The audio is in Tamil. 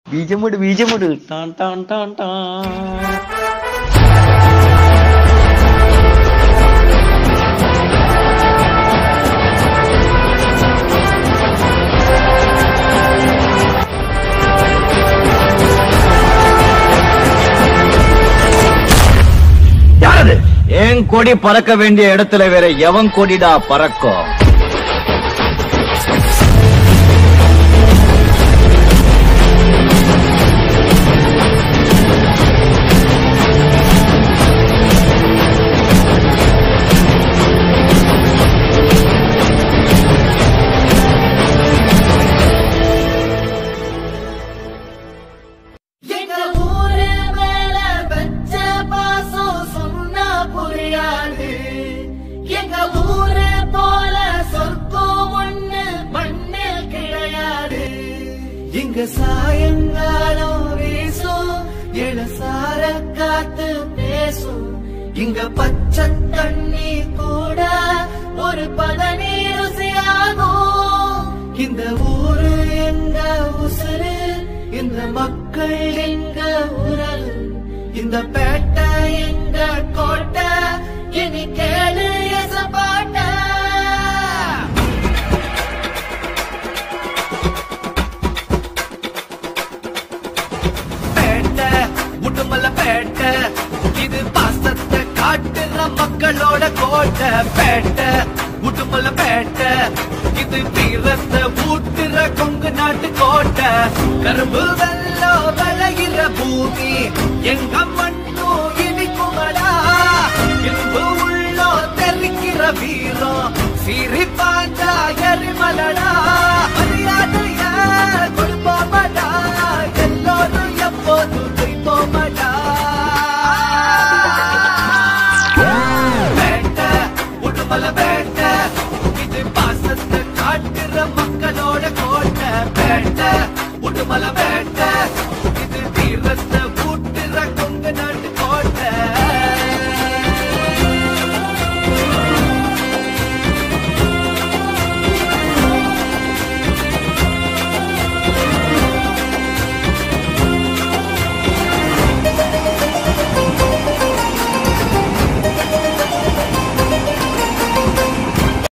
ബീജമുട് ബീജമുട് ടാൻ ടാൻ ടാൻ ടാൻ யாரது என் கொடி பறக்க வேண்டிய இடத்துல வேற எவன் கொடிடா பறக்கும் எங்க ஊரு மேல வச்ச பாசம் சொன்னா புரியாது எங்க ஊரு போல சொர்க்கம் ஒண்ணு மண்ணில் கிடையாது இங்க சாயங்காலம் வீசும் இளசார காத்து பேசும் இங்க பச்சை தண்ணி கூட ஒரு பதனி ருசியாகும் இந்த ஊரு எங்க உசுரு இந்த மக்கள் எங்க உறவு இந்த பேட்டை எங்க கோட்டை இனி கேளு எசப்பாட்ட பேட்டை முட்டுமல்ல பேட்டை இது பாசத்தை காட்டுற மக்களோட கோட்டை பேட்டை முட்டுமல்ல பேட்டை இது வீரத்தை ஊட்டுற கொங்கு நாட்டு கோட்டை கரும்பு வெள்ளம் விளையிற பூமி எங்க மண்ணும் இனிக்குமடா இரும்பு உள்ளோ தெரிக்கிற வீரம் சீறி பாஞ்சா எரிமலடா மரியாதைய கொடுப்போமடா எல்லோரும் எப்போதும் ஜெயிப்போமடா வேட்டை உடுமல வேட்டை இது பாசத்தை காட்டுற மக்களோட கோட்டை வேட்டை உடுமல வேட்டை